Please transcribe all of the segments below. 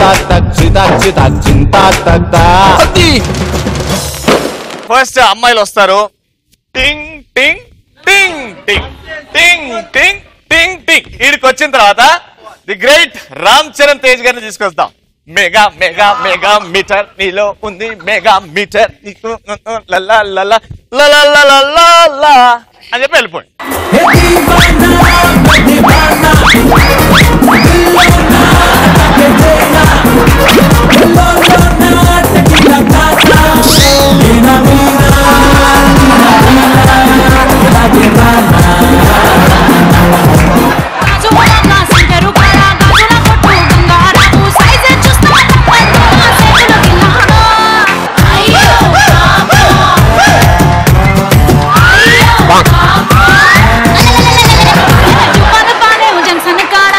తక్ చితక్ చితక్ చింతా తక్ తా ఫస్ట్ అమ్మాయిలు వస్తారు టింగ్ టింగ్ టింగ్ టింగ్ టింగ్ టింగ్ టింగ్ టింగ్ వీడికి వచ్చిన తర్వాత ది గ్రేట్ రామ్ చరణ్ తేజ్ గారిని తీసుకొస్తాం మెగా మెగా మెగా మీటర్ నీలో ఉంది మెగా మీటర్ నీకు లలా లలా లలా లలా లలా అని చెప్పి వెళ్ళిపోండి గాజువాక సింగరు కాడ గాజుల కొట్టు బంగారపు సైజే చూస్తా తప్పదు ఆ సేతులు తిన్నాడు అయ్యో పాపం అయ్యో పాపం చుప్పద పాడే జంక్షన్ కాడ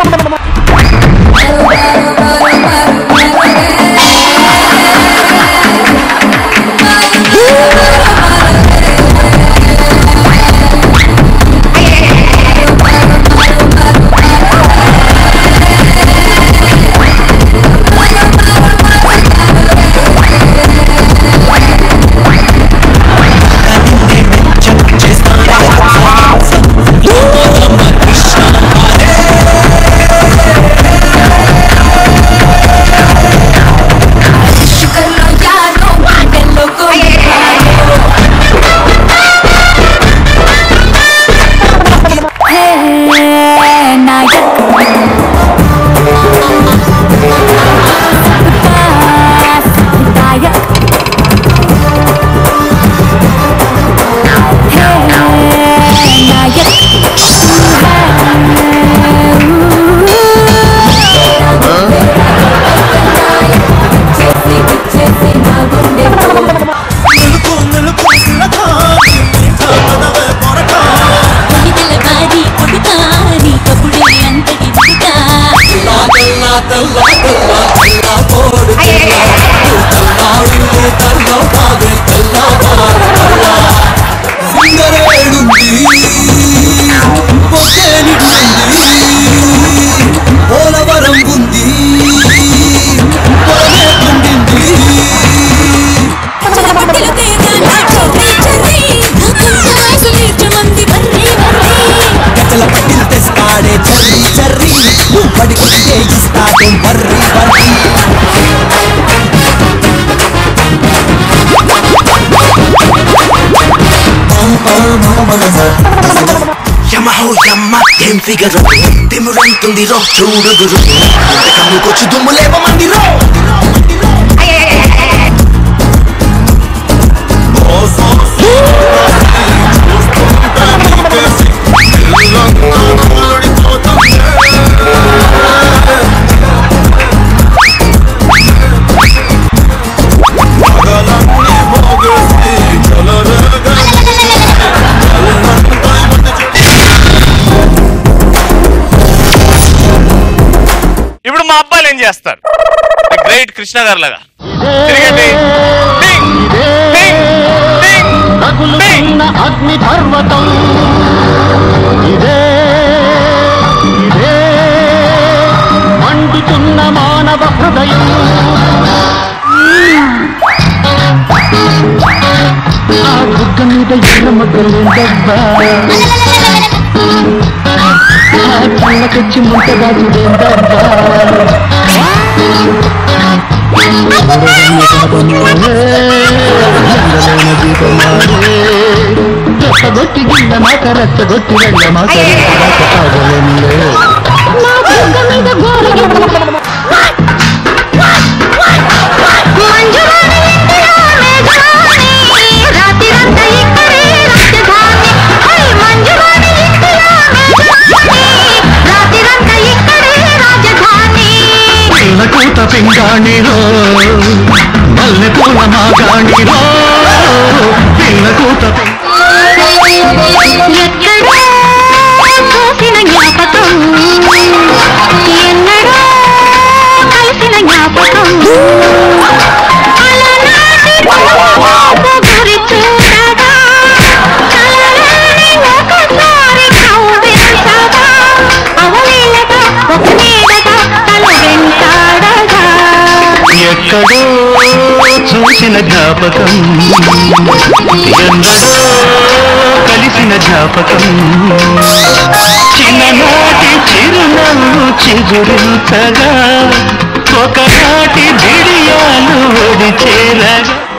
షుగర్లో యారో మాటల్లో కొయ్యారో హే నాయక్ నాయక్ హే నాయక్ చేసి చేసి నా గుండె కొడిదల బారి కొడుతాని కపుడే అంతటి దిగుతా పోలవరం ఉంది పొలమే పండింది చలపతిలో తేగా నా చెర్రీ చెర్రీ నాకంతా సులీర్చు మంది బర్రీ బర్రీ గజల పట్టిన తెస్తాడే చర్రి చర్రి నువ్వు పడికొస్తే ఇస్తాడే బర్రి బర్రి యమహో యమ్మ ఏం ఫిగర్ తిమురంతుంది రో చూడుగురు కమ్ముకొచ్చి దుమ్ము లేపమంది రో ఇప్పుడు మా అబ్బాయిలు ఏం చేస్తారు గ్రేట్ కృష్ణ గారు లాగా తిరగండి టింగ్, టింగ్, టింగ్, టింగ్. అగ్ని పర్వతం ఇదే ఇదే మండుతున్న మానవ హృదయం ఆ బుగ్గ మీద ఎర్ర మగ్గలేందబ్బా ఆ కళ్ళకొచ్చి ముంత దాచుదేందబ్బా రెచ్చగొట్టి గిల్ల మాక రెచ్చగొట్టి వెళ్ళ మాక ఆగలేనులే నా బుగ్గ మీద గోరలు మంజురాణి ఇంటిలో మేఘరాణి రాత్రిరంతా ఇక్కడే రాజధాని హై మంజురాణి ఇంటిలో మేఘరాణి రాత్రిరంతా ఇక్కడే రాజధాని పిల్లకూత పింగాణిరో మల్లె పూల మాగాణిరో పిల్లకూత ఎక్కడో చూసిన జ్ఞాపకం ఎన్నడో కలిసిన జ్ఞాపకం అలనాటి చూపు గురి చూడగా కలలోని ఒకసారి నవ్వేసగా అవలీలగా ఒక నీడగా తల వెంటాడగా కలిసిన జ్ఞాపకం ఎందరో కలిసిన జ్ఞాపకం చిన్ననాటి చిరునవ్వు చిగురించగా ఒకనాటి బిడియాలు ఒడి చేరగా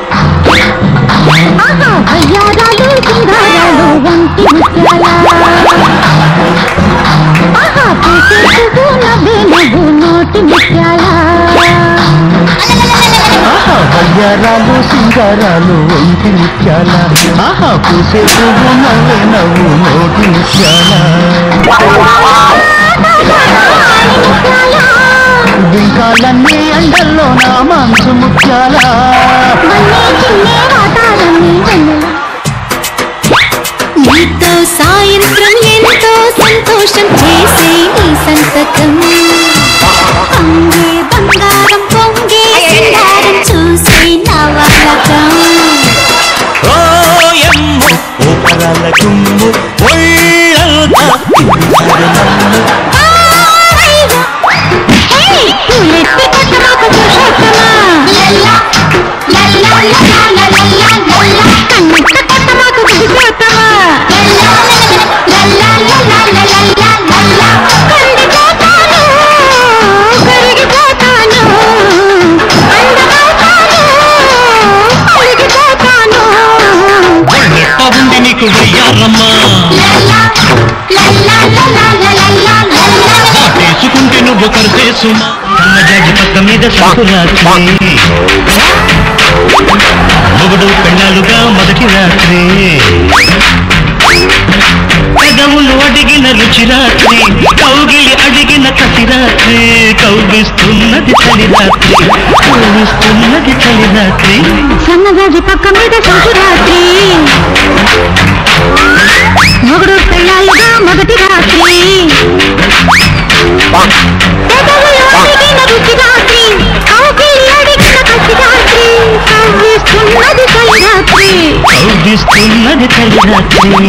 ఆహా అయ్యారాలు సింగారాలు వంటి ముత్యాల ఆహా పూసే పువ్వు నవ్వే నవ్వు నోటి ముత్యాల ఆహా వయ్యారాలు సింగారాలు ఒంటి ముత్యాల ఆహా పూసే పువ్వు నవ్వే నవ్వు నోటి ముత్యాల బింకాలన్నీ ఎండల్లో నా మనసు ముత్యాల మళ్ళీ చిన్నే వాతాలన్నీ వెన్నెల నీతో సాయంత్రం ఎంతో సంతోషం చేసే నీ సంతకం పొంగే బంగారం పొంగే సింగారం చూసే నవలకం ఓయమ్ము ఓపరాల కుమ్ము ఒళ్ళంతా ఎట్ట ఉంది నీకు వయ్యారమ్మా దాటేసుకుంటే నువ్వు కరిసేసుమా కన్న జాజి పక్క మీద సంకురాత్రి మొగుడు పెళ్ళాలుగా మొదటి రాత్రి పెదవులు అడిగిన రుచి రాత్రి కౌగిలి అడిగిన కసి రాత్రి కౌగిస్తున్నది చలి రాత్రి కౌగిస్తున్నది చలి రాత్రి సన్నగాజి పక్క మీద సంకురాత్రి మొగుడు పెళ్ళాలుగా మొదటి రాత్రి పెదవులు అడిగిన రుచి రాత్రి కౌగిలి అడిగిన కసి రాత్రి కవ్విస్తున్నది చలి రాత్రి కౌగిస్తున్నది చలి రాత్రి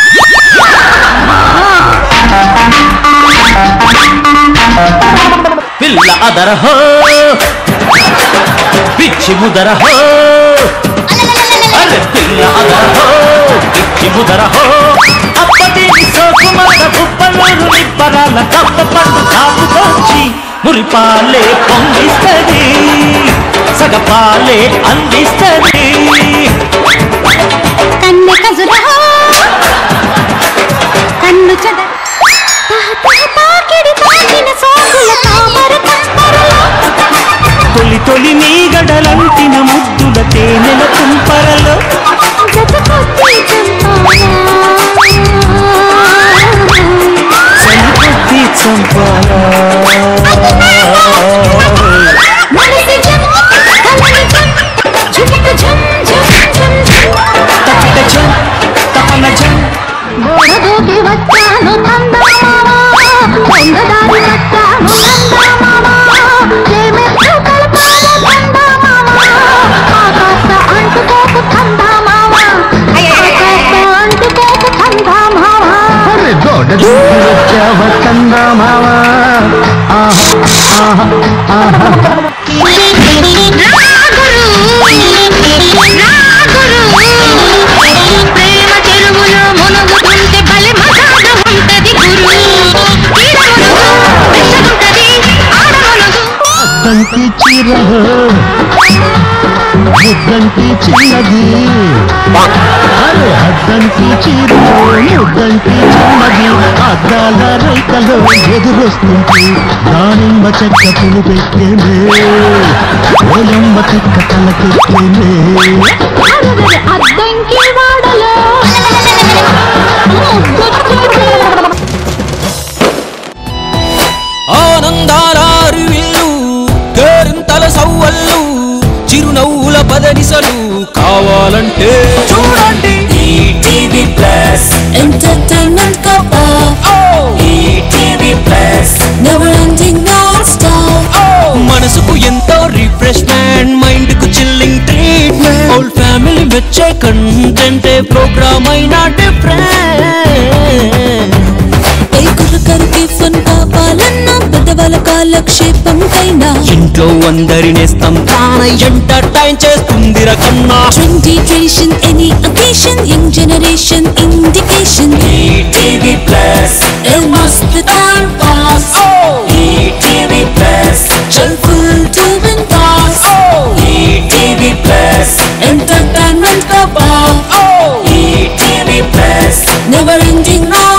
పిల్ల అదరహో పిచ్చి ముదరహో అరే పిల్ల అదరహో పిచ్చి ముదరహో అప్పటి సోకుమార బుబ్బలోను నిబ్బరాల కప్ప పండు కాపుకొచ్చి మురిపాలే పొంగిస్తది సగపాలే అందిస్తది కన్ను కజురహో కన్ను చద తహ తహ తాకిడి తాకిన సోకుల తామర తంపరలో తొలి తొలి నీ గడలంటిన ముద్దుల తేనెల తుంపరలో జతకొచ్చి సరికొద్ది చంపాలా మనసి జం కలని జం ఝుమక ఝం ఝం ఝం ఝం తపిట జం తపన జం గోడదూకి వచ్చాను తందామావా దొంగదారి వచ్చాను తందామావా ప్రేమెత్తు కలపాల తందామావా ఆకాశ అంటుకోకు తందామావా ఆకాశ అంటుకోకు తందామావా అరే గోడ దూకి వచ్చావ చందమావా ఆహా ఆహా ఆహా ప్రేమ చెరువులో మునుగుతుంటే బలి మజాగా ఉంటది గురు ఉంటది ఆడమునుగు అద్దంకి చీరలో ముద్దంకి చిన్నది అరే అద్దంకి చీరలో ముద్దంకి చిన్నది అద్దాల రైకలో ఎదురొస్తుంది దానిమ్మ చెక్క పులు పెట్టేనే ఓలమ్మ చెక్క తలకెట్టేనే అరెరెరె, అద్దంకి వాడలో ఆనందాల అరువిల్లు కేరింతల సవ్వళ్ళు చిరునవ్వుల పదనిసలు కావాలంటే చూడండి ఈటీవీ ప్లస్ ఎంటర్టైన్మెంట్ కప్ప ETV plus never ending non stop మనసుకు ఎంతో రిఫ్రెష్మెంట్ మైండ్ కు చిల్లింగ్ ట్రీట్మెంట్ హోల్ ఫ్యామిలీ మెచ్చే కంటెంటే ప్రోగ్రామ్ అయినా డిఫరెంట్ ఏ కుర్రకారికి ఫన్ కావాలన్నా పెద్దవాళ్ళ కాలక్షేపంకైనా ఇంట్లో అందరినేస్తాం తానై ఎంటర్టైన్ చేస్తుంది రకన్నా trendy tradition any occasion young generation indication TV plus మస్త్ టైం పాస్ టీవీ ప్లస్ చల్ full to win pass TV plus entertainment కా boss TV plus never ending no